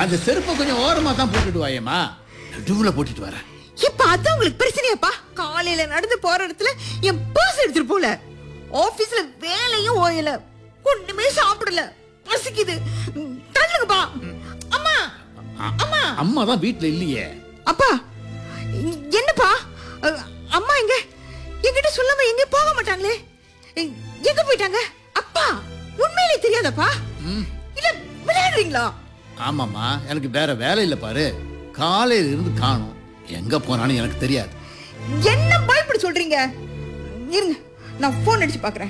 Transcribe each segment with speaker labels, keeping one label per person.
Speaker 1: அந்த செருப்பை கொஞ்சம் ஓரமா தான் போட்டுட்டு வாயேம்மா நடுவுல போட்டுட்டு வரேன்
Speaker 2: இப்ப அதான் உங்களுக்கு பிரச்சனையாப்பா காலையில நடந்து போற இடத்துல என் பர்ஸ் எடுத்துட்டு போல ஆபீஸ்ல வேலையும் ஓயல ஒண்ணுமே சாப்பிடல பசிக்குது ம், தள்ளுங்கப்பா அம்மா அம்மா
Speaker 1: அம்மா தான் வீட்டுல இல்லையே
Speaker 2: அப்பா இ- என்னப்பா அ, அம்மா எங்க என்கிட்ட சொல்லாம எங்க போக மாட்டாங்களே எ- எங்க போயிட்டாங்க அப்பா உண்மையிலே தெரியாதப்பா இல்ல விளையாடுறீங்களா
Speaker 1: ஆமாம்மா எனக்கு வேற வேலை இல்லை பாரு காலையில இருந்து காணும் எங்க போனான்னு எனக்கு தெரியாது
Speaker 2: என்ன பயப்பட சொல்றீங்க இருங்க நான் போன் அடிச்சு பாக்குறேன்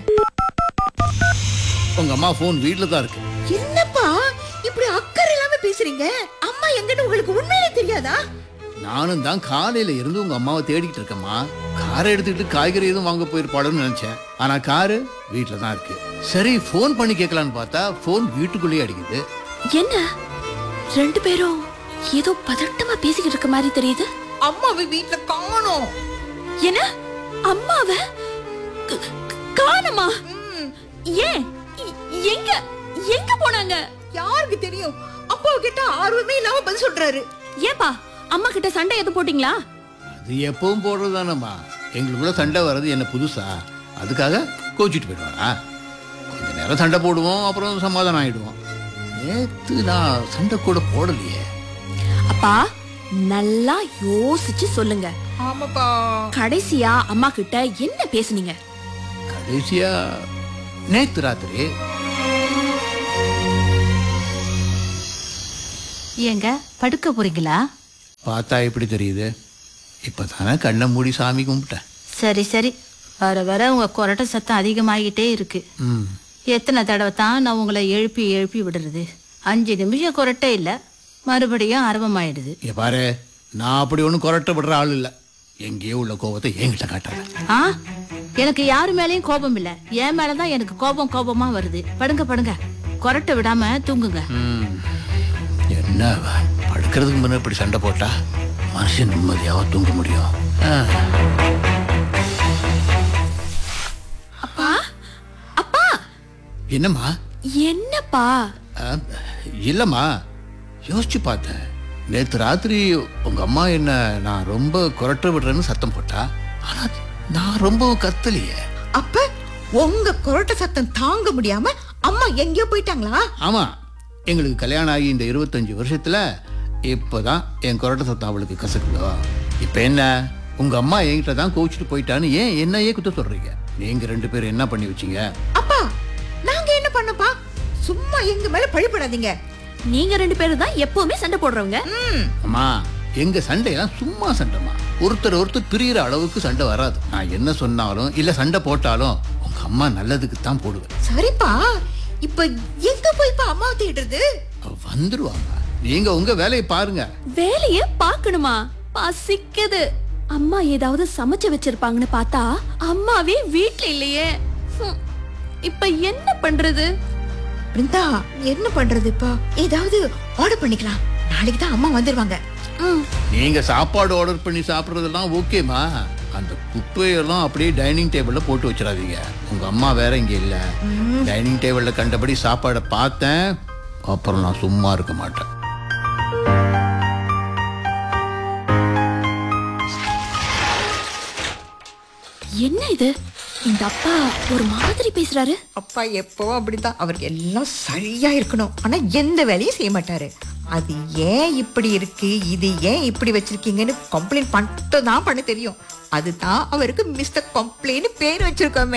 Speaker 1: உங்க அம்மா ஃபோன் வீட்டில் தான் இருக்கு
Speaker 2: என்னப்பா இப்படி அக்கறை இல்லாம பேசுறீங்க அம்மா எங்கன்னு உங்களுக்கு உண்மையிலே தெரியாதா
Speaker 1: நானும் தான் காலையில இருந்து உங்க அம்மாவை தேடிக்கிட்டு இருக்கேம்மா காரை எடுத்துக்கிட்டு காய்கறி எதுவும் வாங்க போயிருப்பாளுன்னு நினைச்சேன் ஆனா காரு வீட்டில் தான் இருக்கு சரி ஃபோன் பண்ணி கேட்கலான்னு பார்த்தா ஃபோன் வீட்டுக்குள்ளேயே அடிக்குது
Speaker 3: என்ன ரெண்டு பேரும் ஏதோ பதட்டமா பேசிக்கிட்டு இருக்க மாதிரி தெரியுது
Speaker 2: அம்மாவை வீட்ல காணோம்
Speaker 3: என்ன அம்மாவ க- க- காணோமா ஏன் எ- எங்க எங்க போனாங்க
Speaker 2: யாருக்கு தெரியும் அப்பாவை கேட்டா ஆர்வமே இல்லாம பதில் சொல்றாரு
Speaker 3: ஏன்பா அம்மா கிட்ட சண்டை எதுவும் போட்டீங்களா
Speaker 1: அது எப்பவும் போடுறது தானம்மா எங்களுக்குள்ள சண்டை வர்றது என்ன புதுசா அதுக்காக கோச்சிட்டு போயிடுவாரா கொஞ்ச நேரம் சண்டை போடுவோம் அப்புறம் சமாதானம் ஆயிடுவோம் நேத்து நான் சண்டை கூட போடலையே
Speaker 3: அப்பா நல்லா யோசிச்சு சொல்லுங்க
Speaker 2: ஆமாப்பா
Speaker 3: கடைசியா அம்மா கிட்ட என்ன பேசுனீங்க
Speaker 1: கடைசியா நேத்து ராத்திரி
Speaker 4: ஏங்க படுக்க போறீங்களா
Speaker 1: பார்த்தா எப்படி தெரியுது இப்பதானே கண்ணை மூடி சாமி கும்பிட்டேன்
Speaker 4: சரி சரி வர வர உங்க கொரட்டை சத்தம் அதிகமாகிட்டே இருக்கு
Speaker 1: ம்
Speaker 4: எத்தனை தடவை தான் நான் உங்களை எழுப்பி எழுப்பி விடுறது அஞ்சு நிமிஷம் கொரட்டை இல்லை மறுபடியும் ஆரம்பமாயிடுது
Speaker 1: இங்க பாரு நான் அப்படி ஒன்றும் கொரட்டை விடுற ஆள் இல்லை எங்கேயோ உள்ள கோபத்தை என்கிட்ட காட்டாத
Speaker 4: ஆ எனக்கு யாரு மேலேயும் கோபம் இல்லை என் மேலதான் எனக்கு கோபம் கோபமா வருது படுங்க படுங்க கொரட்டை விடாம தூங்குங்க
Speaker 1: ம். என்ன அவ? படுக்கிறதுக்கு முன்ன இப்படி சண்டை போட்டா மனுஷன் நிம்மதியாவா தூங்க முடியும் ஆ.
Speaker 3: அப்பா அப்பா
Speaker 1: என்னம்மா
Speaker 3: என்னப்பா
Speaker 1: ஆ, இல்லம்மா யோசிச்சு பார்த்தேன் நேத்து ராத்திரி உங்க அம்மா என்ன நான் ரொம்ப கொரட்டை விடுறேன்னு சத்தம் போட்டா ஆனா நான் ரொம்ப கத்தலையே
Speaker 2: அப்ப உங்க கொரட்டை சத்தம் தாங்க முடியாம அம்மா எங்கேயோ போயிட்டாங்களா
Speaker 1: ஆமா எங்களுக்கு கல்யாணம் ஆகி இந்த இருபத்தஞ்சு வருஷத்துல இப்பதான் என் கொரட்டை சத்தம் அவளுக்கு கசக்குதோ இப்ப என்ன உங்க அம்மா என்கிட்ட தான் கோச்சிட்டு போயிட்டான்னு ஏன் என்னையே குத்த சொல்றீங்க நீங்க ரெண்டு பேரும் என்ன பண்ணி வச்சீங்க
Speaker 2: அப்பா நாங்க என்ன பண்ணப்பா சும்மா எங்க மேல பழிப்படாதீங்க
Speaker 3: நீங்க ரெண்டு பேரும் தான் எப்பவுமே சண்டை போடுறவங்க
Speaker 2: ம்
Speaker 1: அம்மா எங்க சண்டையெல்லாம் சும்மா சண்டைமா ஒருத்தர் ஒருத்தர் பிரியிற அளவுக்கு சண்டை வராது நான் என்ன சொன்னாலும் இல்ல சண்டை போட்டாலும் உங்க அம்மா நல்லதுக்கு தான் போடுவேன்
Speaker 2: சரிப்பா இப்ப எங்க போய் இப்ப அம்மாவை தேடுறது
Speaker 1: அவ வந்துருவாங்க நீங்க உங்க வேலையை பாருங்க
Speaker 3: வேலைய பாக்கணுமா பசிக்குது அம்மா ஏதாவது சமைச்சு வச்சிருப்பாங்கன்னு பார்த்தா அம்மாவே வீட்ல இல்லையே ஹம், இப்ப என்ன பண்றது
Speaker 2: பிருந்தா என்ன பண்றது இப்ப ஏதாவது ஆர்டர் பண்ணிக்கலாம் நாளைக்கு தான் அம்மா வந்துருவாங்க
Speaker 3: ம்,
Speaker 1: நீங்க சாப்பாடு ஆர்டர் பண்ணி சாப்பிடுறதெல்லாம் ஓகேமா அந்த குப்பையெல்லாம் அப்படியே டைனிங் டேபிள்ல போட்டு வச்சிடாதீங்க உங்க அம்மா வேற இங்க இல்ல டைனிங் டேபிள்ல கண்டபடி சாப்பாடை பார்த்தேன் அப்புறம் நான் சும்மா இருக்க மாட்டேன்
Speaker 3: என்ன இது இந்த அப்பா ஒரு மாதிரி பேசுறாரு
Speaker 2: அப்பா எப்பவும் அப்படிதான் அவருக்கு எல்லாம் சரியா இருக்கணும் ஆனா எந்த வேலையும் செய்ய மாட்டாரு அது ஏன் இப்படி இருக்கு இது ஏன் இப்படி வச்சிருக்கீங்கன்னு கம்ப்ளைண்ட் மட்டும் தான் பண்ண தெரியும் அதுதான் அவருக்கு மிஸ்டர் கம்ப்ளைண்ட் பேர் வச்சிருக்கோமே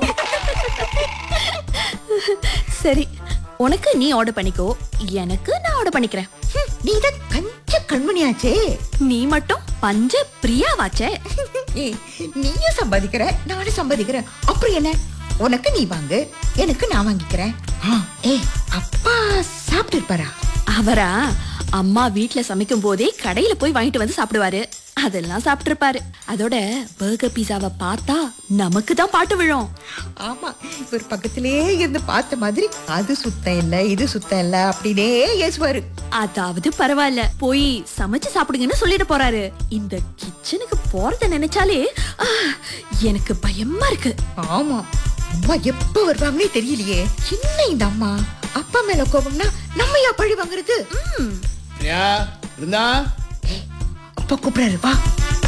Speaker 3: சரி உனக்கு நீ ஆர்டர் பண்ணிக்கோ எனக்கு நான் ஆர்டர் பண்ணிக்கிறேன்
Speaker 2: ஹம், நீதான் கஞ்ச கண்மணியாச்சே
Speaker 3: நீ மட்டும் பஞ்ச பிரியாவாச்சே
Speaker 2: ஏய், நீயும் சம்பாதிக்கிற நானும் சம்பாதிக்கிறேன் அப்புறம் என்ன உனக்கு நீ வாங்கு எனக்கு நான் வாங்கிக்கிறேன் ஆ, ஏய் அப்பா சாப்பிட்டு இருப்பாரா
Speaker 3: அவரா அம்மா வீட்ல சமைக்கும் போதே கடையில போய் வாங்கிட்டு வந்து சாப்பிடுவாரு அதெல்லாம் சாப்பிட்டு இருப்பாரு அதோட பர்கர் பீஸாவை பார்த்தா நமக்கு தான் பாட்டு விழும்
Speaker 2: ஆமா இவர் பக்கத்திலேயே இருந்து பார்த்த மாதிரி அது சுத்தம் இல்ல இது சுத்தம் இல்ல அப்படின்னே ஏசுவாரு
Speaker 3: அதாவது பரவாயில்ல போய் சமைச்சு சாப்பிடுங்கன்னு சொல்லிட்டு போறாரு இந்த கிச்சனுக்கு போறத நினைச்சாலே ஆ, எனக்கு பயமா இருக்கு
Speaker 2: ஆமா அம்மா எப்ப வருவாங்கன்னே தெரியலையே என்ன இந்த அம்மா அப்பா மேல கோபம்னா நம்ம யா பழி வாங்குறது
Speaker 3: ம்,
Speaker 1: பிரியா இருந்தா
Speaker 2: அப்பா கூப்பிடுறாரு வா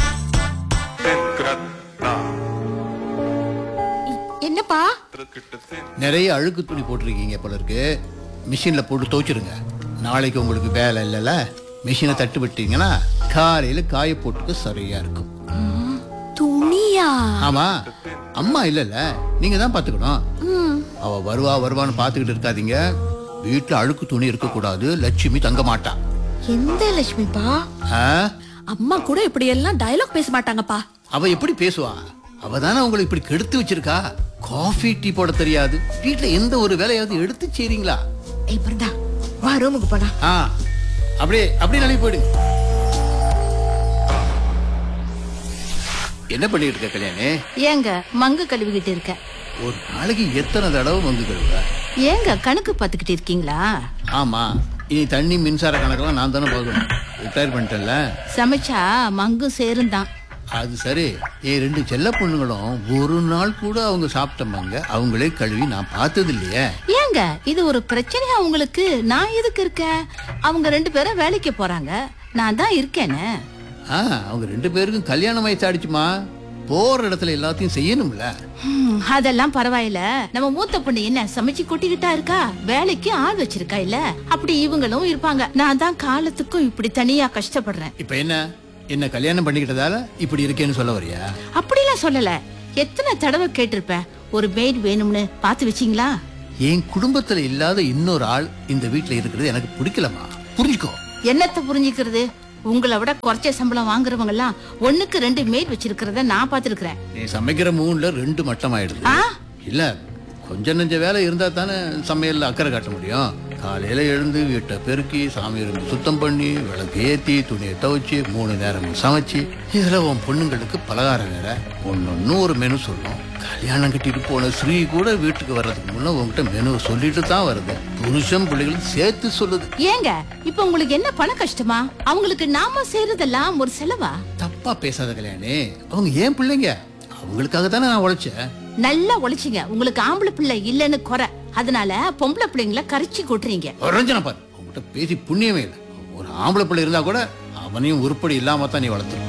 Speaker 2: என்னப்பா
Speaker 1: நிறைய அழுக்கு துணி போட்டிருக்கீங்க போல இருக்கு மிஷின்ல போட்டு துவைச்சிருங்க நாளைக்கு உங்களுக்கு வேலை இல்லைல்ல மிஷினை தட்டு விட்டீங்கன்னா காலையில காய போட்டுக்க சரியா இருக்கும்
Speaker 3: துணியா
Speaker 1: ஆமா அம்மா இல்லைல்ல நீங்க தான் பாத்துக்கணும்
Speaker 3: ம்,
Speaker 1: அவ வருவா வருவான்னு பாத்துக்கிட்டு இருக்காதீங்க வீட்டுல அழுக்கு துணி இருக்கக்கூடாது லட்சுமி தங்க மாட்டா
Speaker 2: எந்த லட்சுமிப்பா
Speaker 1: ஆ?
Speaker 3: அம்மா கூட இப்படி எல்லாம் டயலாக் பேச மாட்டாங்கப்பா
Speaker 1: அவ எப்படி பேசுவா அவ தானே உங்களை இப்படி கெடுத்து வச்சிருக்கா காஃபி டீ போட தெரியாது வீட்டுல எந்த ஒரு வேலையாவது எடுத்து செய்றீங்களா
Speaker 2: ஏய் பிருந்தா வா ரூமுக்கு போலாம்
Speaker 1: ஆ அப்படியே அப்படியே நாளைக்கு போயிடுங்க என்ன பண்ணிட்டு இருக்க கல்யாணி
Speaker 4: ஏங்க மங்கு கழுவிக்கிட்டு இருக்க
Speaker 1: ஒரு நாளைக்கு எத்தனை தடவை வந்து கழுவ
Speaker 4: ஏங்க கணக்கு பார்த்துக்கிட்டு இருக்கீங்களா
Speaker 1: ஆமா இனி தண்ணி மின்சார கணக்கெல்லாம் நான் தானே பார்க்கணும் ரிட்டையர் பண்ணிட்டேன்ல
Speaker 4: சமைச்சா மங்கு சேரும் தான்
Speaker 1: அது சரி என் ரெண்டு செல்ல பொண்ணுங்களும் ஒரு நாள் கூட அவங்க சாப்பிட்டமாங்க அவங்களே கழுவி நான் பார்த்தது இல்லையே
Speaker 4: ஏங்க இது ஒரு பிரச்சனையா உங்களுக்கு நான் எதுக்கு இருக்கேன் அவங்க ரெண்டு பேரும் வேலைக்கு போறாங்க நான் தான் இருக்கேனே
Speaker 1: ஆ அவங்க ரெண்டு பேருக்கும் கல்யாணம் வயசாயிடுச்சுமா போற இடத்துல எல்லாத்தையும் செய்யணும்ல
Speaker 4: ஹம், அதெல்லாம் பரவாயில்ல நம்ம மூத்த பொண்ணு என்ன சமைச்சு கொட்டிக்கிட்டா இருக்கா வேலைக்கு ஆள் வச்சிருக்கா இல்ல அப்படி இவங்களும் இருப்பாங்க நான் தான் காலத்துக்கும் இப்படி தனியா கஷ்டப்படுறேன்
Speaker 1: இப்ப என்ன என்ன கல்யாணம் பண்ணிக்கிட்டதால இப்படி இருக்கேன்னு சொல்ல வரியா
Speaker 4: அப்படிலாம் சொல்லல எத்தனை தடவை கேட்டிருப்பேன் ஒரு மெய்ட் வேணும்னு பார்த்து வச்சீங்களா
Speaker 1: என் குடும்பத்துல இல்லாத இன்னொரு ஆள் இந்த வீட்டுல இருக்கிறது எனக்கு பிடிக்கலமா புரிஞ்சுக்கோ
Speaker 4: என்னத்தை புரிஞ்சுக்கிறது உங்களை விட குறைச்ச சம்பளம் வாங்குறவங்க எல்லாம் ஒண்ணுக்கு ரெண்டு மெய்ட் வச்சிருக்கிறத நான் பார்த்திருக்கிறேன்
Speaker 1: நீ சமைக்கிற மூணுல ரெண்டு மட்டம் ஆயிடுது
Speaker 4: ஆ
Speaker 1: இல்ல கொஞ்ச நெஞ்ச வேலை இருந்தா தானே சமையல்ல அக்கறை காட்ட முடியும் காலையில எழுந்து வீட்டை பெருக்கி சாமி ரூம் சுத்தம் பண்ணி விளக்கு ஏத்தி துணியை துவைச்சு மூணு நேரம் சமைச்சு இதுல உன் பொண்ணுங்களுக்கு பலகாரம் வேற ஒன்னொன்னு ஒரு மெனு சொல்லும் கல்யாணம் கட்டிட்டு போன ஸ்ரீ கூட வீட்டுக்கு வர்றதுக்கு முன்ன உங்ககிட்ட மெனு சொல்லிட்டு தான் வருது புருஷன் பிள்ளைகள் சேர்த்து சொல்லுது
Speaker 4: ஏங்க இப்ப உங்களுக்கு என்ன பண கஷ்டமா அவங்களுக்கு நாம செய்யறதெல்லாம் ஒரு செலவா
Speaker 1: தப்பா பேசாத கல்யாணி அவங்க ஏன் பிள்ளைங்க அவங்களுக்காக தானே நான் உழைச்சேன்
Speaker 4: நல்லா உழைச்சிங்க உங்களுக்கு ஆம்பளை பிள்ளை இல்லைன்னு குறை அதனால பொம்பளை பிள்ளைங்கள கரிச்சு கொட்டுறீங்க
Speaker 1: ரஞ்சனை பாரு உங்ககிட்ட பேசி புண்ணியமே இல்லை ஒரு ஆம்பளை பிள்ளை இருந்தா கூட அவனையும் உருப்படி இல்லாம தான் நீ வளர்த்துருப்ப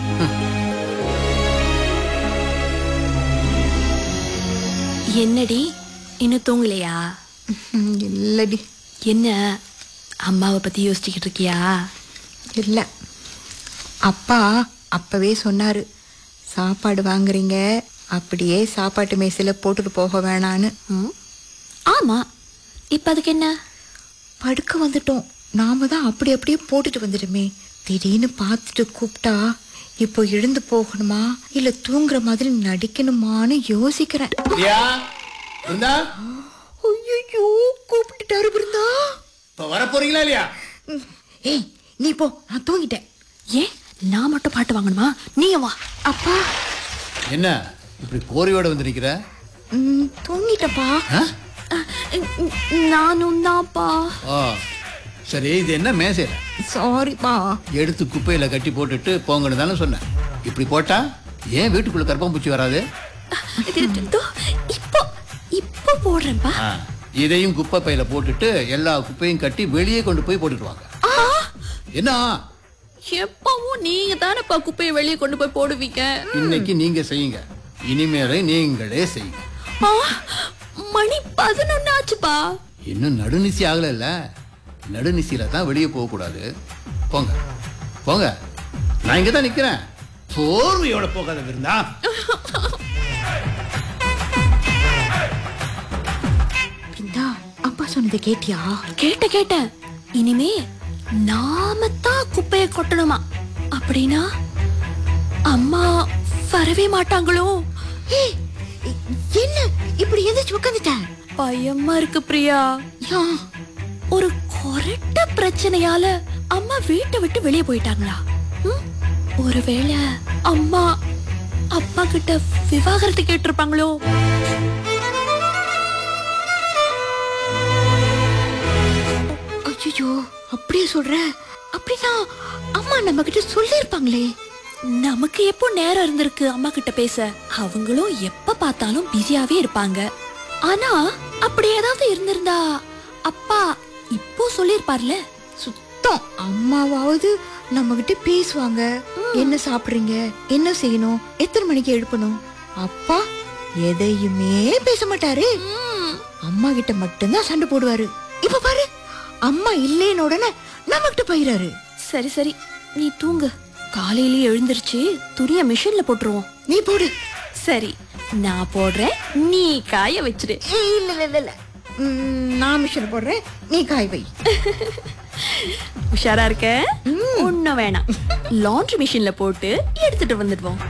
Speaker 3: என்னடி இன்னும் தூங்கலையா
Speaker 2: ம், இல்லடி
Speaker 3: என்ன அம்மாவை பத்தி யோசிச்சுக்கிட்டு இருக்கியா
Speaker 2: இல்ல அப்பா அப்பவே சொன்னாரு சாப்பாடு வாங்குறீங்க அப்படியே சாப்பாட்டு மேசையில போட்டுட்டு போக வேணான்னு
Speaker 3: ம்? ஆமா இப்ப அதுக்கு என்ன
Speaker 2: படுக்க வந்துட்டோம் நாம தான் அப்படி அப்படியே போட்டுட்டு வந்துடுமே திடீர்னு பார்த்துட்டு கூப்பிட்டா இப்போ எழுந்து போகணுமா இல்ல தூங்குற மாதிரி நடிக்கணுமான்னு யோசிக்கிறேன்
Speaker 1: பிரியா இருந்தா
Speaker 2: ஐயோ கூப்பிட்டுட்டாரு பிருந்தா
Speaker 1: இப்ப வர போறீங்களா இல்லையா
Speaker 2: ம், ஏய் நீ போ நான் தூங்கிட்டேன்
Speaker 3: ஏன் நான் மட்டும் பாட்டு வாங்கணுமா நீ வா
Speaker 2: அப்பா
Speaker 1: என்ன இப்படி கோரியோட வந்து நிக்கிற
Speaker 2: ம், தூங்கிட்டப்பா
Speaker 1: ஆ?
Speaker 3: நானும் தான்ப்பா
Speaker 1: ஆ சரி இது என்ன மேசையில
Speaker 2: சாரிப்பா
Speaker 1: எடுத்து குப்பையில கட்டி போட்டுட்டு போங்கன்னு தானே சொன்னேன் இப்படி போட்டா ஏன் வீட்டுக்குள்ள கற்பம்பூச்சி வராது
Speaker 3: இது இதோ, இப்போ இப்போ போடுறேன்ப்பா
Speaker 1: ஆ, இதையும் குப்பை பையில போட்டுட்டு எல்லா குப்பையும் கட்டி வெளியே கொண்டு போய் போட்டுட்டு வாங்க என்ன
Speaker 3: எப்பவும் நீங்க தானேப்பா குப்பையை வெளியே கொண்டு போய் போடுவீங்க
Speaker 1: இன்னைக்கு நீங்க செய்யுங்க இனிமேலை நீங்களே செய்யுங்க
Speaker 3: ஆ, மணி பதினொன்னு ஆச்சுப்பா
Speaker 1: இன்னும் நடுநிசி ஆகலைல்ல நடுநிசியில தான் வெளியே போக கூடாது போங்க போங்க நான் இங்க தான் நிக்கிறேன் போர்வையோட போகாத விருந்தா
Speaker 2: பிருந்தா அப்பா சொன்னதை கேட்டியா
Speaker 3: கேட்ட கேட்டேன் இனிமே நாம தான் குப்பையை கொட்டணுமா அப்படின்னா அம்மா வரவே மாட்டாங்களோ
Speaker 2: ஏய் இ- என்ன இப்படி எந்திரிச்சு உட்காந்துட்ட
Speaker 3: பயமா இருக்கு பிரியா
Speaker 2: யா
Speaker 3: ஒரு கொரட்ட பிரச்சனையால அம்மா வீட்டை விட்டு வெளியே போயிட்டாங்களா ம்? ஒருவேளை அம்மா அப்பா கிட்ட விவாகரத்து கேட்டிருப்பாங்களோ
Speaker 2: ஐயோ அப்படியே சொல்ற அப்படின்னா அம்மா நம்ம கிட்ட சொல்லியிருப்பாங்களே
Speaker 3: நமக்கு எப்போ நேரம் இருந்திருக்கு அம்மா கிட்ட பேச அவங்களும் எப்ப பார்த்தாலும் பிஸியாவே இருப்பாங்க ஆனா அப்படி ஏதாவது இருந்திருந்தா அப்பா இப்போ சொல்லிருப்பார்ல
Speaker 2: சுத்தமா கஷ்டம் அம்மாவாவது நம்ம கிட்ட பேசுவாங்க என்ன சாப்பிடுறீங்க என்ன செய்யணும் எத்தனை மணிக்கு எழுப்பணும் அப்பா எதையுமே பேச மாட்டாரு
Speaker 3: ம்,
Speaker 2: அம்மா கிட்ட மட்டும்தான் சண்டை போடுவாரு இப்ப பாரு அம்மா இல்லேன்னு உடனே நம்ம கிட்ட போயிறாரு
Speaker 3: சரி சரி நீ தூங்கு காலையிலேயே எழுந்திருச்சு துணிய மிஷின்ல போட்டுருவோம்
Speaker 2: நீ போடு
Speaker 3: சரி நான் போடுறேன் நீ காய வச்சிரு
Speaker 2: ஏய், இல்ல இல்ல இல்ல, இல்ல ம், நான் மிஷின் போடுறேன் நீ காய் வை
Speaker 3: உஷாரா இருக்க ஒண்ணும் வேணாம் லாண்ட்ரி மிஷின்ல போட்டு எடுத்துட்டு வந்துடுவோம்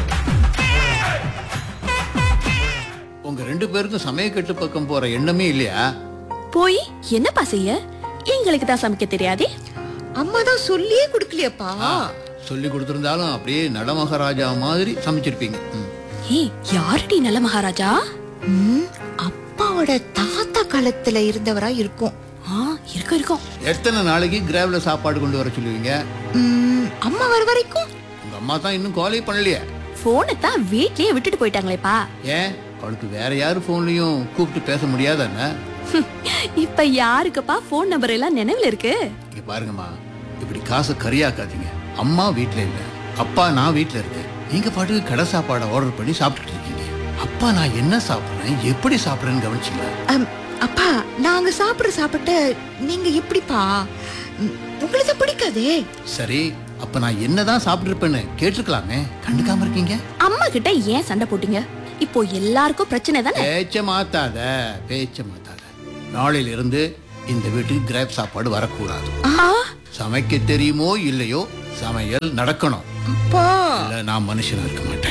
Speaker 1: உங்க ரெண்டு பேருக்கும் சமயக்கட்டு பக்கம் போற எண்ணமே இல்லையா
Speaker 3: போய் என்னப்பா செய்ய எங்களுக்கு தான் சமைக்க தெரியாதே
Speaker 2: அம்மா தான் சொல்லியே கொடுக்கலையப்பா
Speaker 1: ஆ, சொல்லி கொடுத்திருந்தாலும் அப்படியே நடமகாராஜா மாதிரி சமைச்சிருப்பீங்க ம்.
Speaker 3: ஏய் யாருடி நல்ல மகாராஜா
Speaker 2: ம், அப்பாவோட தாத்தா காலத்துல இருந்தவரா இருக்கும்
Speaker 3: ஆ இருக்கும் இருக்கும்
Speaker 1: எத்தனை நாளைக்கு கிராவ்ல சாப்பாடு கொண்டு வர சொல்லுவீங்க
Speaker 2: ம், அம்மா வர வரைக்கும்
Speaker 1: உங்க அம்மா தான் இன்னும் காலே பண்ணலையே
Speaker 3: போனை தான் வீட்லயே விட்டுட்டு போயிட்டாங்களேப்பா
Speaker 1: ஏன் அவளுக்கு வேற யாரு போன்லயும் கூப்பிட்டு பேச முடியாதானே
Speaker 3: இப்ப யாருக்குப்பா போன் நம்பர் எல்லாம் நினைவுல இருக்கு
Speaker 1: இங்க பாருங்கம்மா இப்படி காசை கரியாக்காதீங்க அம்மா வீட்ல இல்ல அப்பா நான் வீட்ல இருக்கேன் நீங்க பாட்டுக்கு கடை சாப்பாடை ஆர்டர் பண்ணி சாப்பிட்டுட்டு இருக்கீங்க அப்பா நான் என்ன சாப்பிடுறேன் எப்படி சாப்பிடுறேன்னு கவனிச்சிங்களா
Speaker 2: அம், அப்பா நாங்க சாப்பிடுற சாப்பிட்ட நீங்க எப்படிப்பா ம், உங்களுக்கு தான் பிடிக்காதே
Speaker 1: சரி அப்ப நான் என்னதான் சாப்பிட்டுருப்பேன்னு கேட்டிருக்கலாமே கண்டுக்காம இருக்கீங்க
Speaker 3: அம்மா கிட்ட ஏன் சண்டை போட்டீங்க இப்போ எல்லாருக்கும் பிரச்சனை தானே
Speaker 1: பேச்ச மாத்தாத பேச்ச மாத்தாத நாளையில இருந்து இந்த வீட்டுக்கு கிராப் சாப்பாடு வரக்கூடாது
Speaker 3: ஆ,
Speaker 1: சமைக்க தெரியுமோ இல்லையோ சமையல் நடக்கணும்
Speaker 2: அப்பா
Speaker 1: இல்ல நான் மனுஷனா இருக்க மாட்டேன்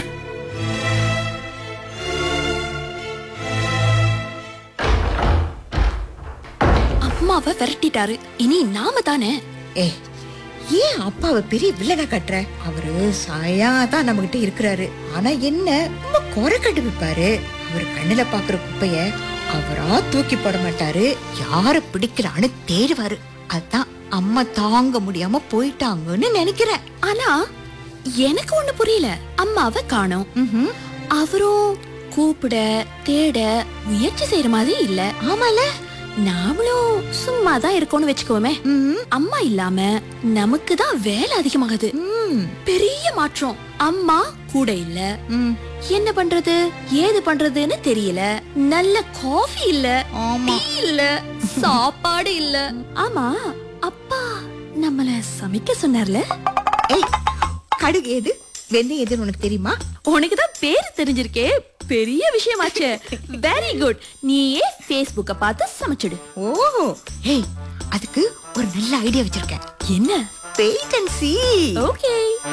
Speaker 3: அம்மாவை விரட்டிட்டாரு இனி நாம தானே
Speaker 2: ஏய் ஏன் அப்பாவை பெரிய வில்லனா கட்டுற அவரு சாயா தான் நம்ம கிட்ட இருக்கிறாரு ஆனா என்ன ரொம்ப குறை கண்டுபிடிப்பாரு அவர் கண்ணுல பாக்குற குப்பைய அவரா தூக்கி போட மாட்டாரு யார பிடிக்கலான்னு தேடுவாரு அதான் அம்மா தாங்க முடியாம போயிட்டாங்கன்னு நினைக்கிறேன்
Speaker 3: ஆனா எனக்கு ஒண்ணு புரியல அம்மாவை காணோம்
Speaker 2: ம்ஹும்.
Speaker 3: அவரும் கூப்பிட தேட முயற்சி செய்யற மாதிரி இல்ல
Speaker 2: ஆமால
Speaker 3: நாமளும் சும்மா தான் இருக்கோம்னு வச்சுக்கோமே
Speaker 2: ம்,
Speaker 3: அம்மா இல்லாம நமக்கு தான் வேலை அதிகமாகுது
Speaker 2: ம்,
Speaker 3: பெரிய மாற்றம் அம்மா கூட இல்ல
Speaker 2: ம்.
Speaker 3: என்ன பண்றது ஏது பண்றதுன்னு தெரியல நல்ல காஃபி இல்ல
Speaker 2: ஆமா
Speaker 3: டீ இல்ல சாப்பாடு இல்ல ஆமா அப்பா நம்மள சமைக்க சொன்னார்ல
Speaker 2: ஏய் கடுகு ஏது வெந்தயம் எதுன்னு உனக்கு தெரியுமா
Speaker 3: உனக்கு தான் பேரு தெரிஞ்சிருக்கே பெரிய விஷயமாச்சே வெரி குட் நீயே Facebooka பார்த்து சமைச்சிடு
Speaker 2: ஓ ஏய் அதுக்கு ஒரு நல்ல ஐடியா வச்சிருக்கேன்
Speaker 3: என்ன
Speaker 2: வெயிட் அண்ட் see
Speaker 3: ஓகே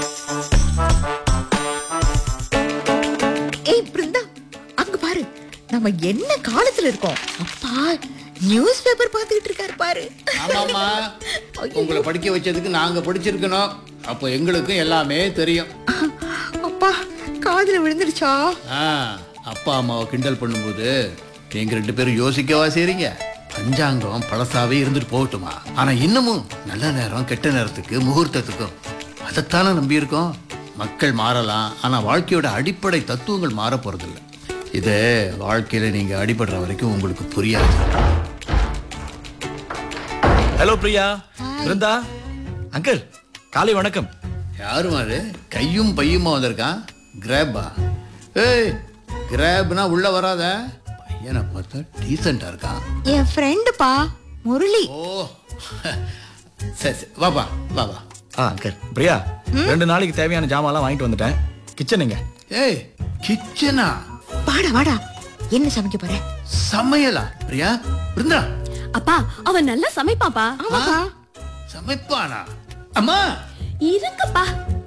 Speaker 2: ஏய் பிருந்தா அங்க பாரு நம்ம என்ன காலத்துல இருக்கோம் அப்பா நியூஸ் பேப்பர் பார்த்துக்கிட்டு இருக்காரு பாரு
Speaker 1: ஆமாமா உங்களை படிக்க வச்சதுக்கு நாங்க படிச்சிருக்கணும் அப்போ எங்களுக்கும் எல்லாமே தெரியும்
Speaker 2: அப்பா காதுல விழுந்துடுச்சா
Speaker 1: ஆ, அப்பா அம்மாவை கிண்டல் பண்ணும்போது நீங்க ரெண்டு பேரும் யோசிக்கவா செய்றீங்க பஞ்சாங்கம் பழசாவே இருந்துட்டு போகட்டுமா ஆனா இன்னமும் நல்ல நேரம் கெட்ட நேரத்துக்கு முகூர்த்தத்துக்கும் அதைத்தானே நம்பி இருக்கோம் மக்கள் மாறலாம் ஆனா வாழ்க்கையோட அடிப்படை தத்துவங்கள் மாற போறதில்ல இது வாழ்க்கையில நீங்க அடிபடுற வரைக்கும் உங்களுக்கு புரியாது
Speaker 5: ஹலோ பிரியா பிருந்தா அங்கிள் காலை வணக்கம்
Speaker 1: யாரும் அது கையும் பையுமா வந்திருக்கான் கிராப்பா ஏய் கிராப்னா உள்ள வராத பையனை பார்த்தா டீசெண்டா இருக்கான்
Speaker 2: என் ஃப்ரெண்டுப்பா முரளி
Speaker 1: ஓ சரி சரி வாப்பா வா வா
Speaker 5: ஆ அங்கிள் பிரியா ரெண்டு நாளைக்கு தேவையான ஜாமான்லாம் வாங்கிட்டு வந்துட்டேன் கிச்சனுங்க
Speaker 1: ஏய் கிச்சனா
Speaker 2: வாடா வாடா என்ன சமைக்க போற
Speaker 1: சமையலா பிரியா பிருந்தா
Speaker 3: அப்பா அவன் நல்லா சமைப்பாப்பா
Speaker 2: ஆமாப்பா
Speaker 1: சமைப்பானா அம்மா
Speaker 3: இருங்கப்பா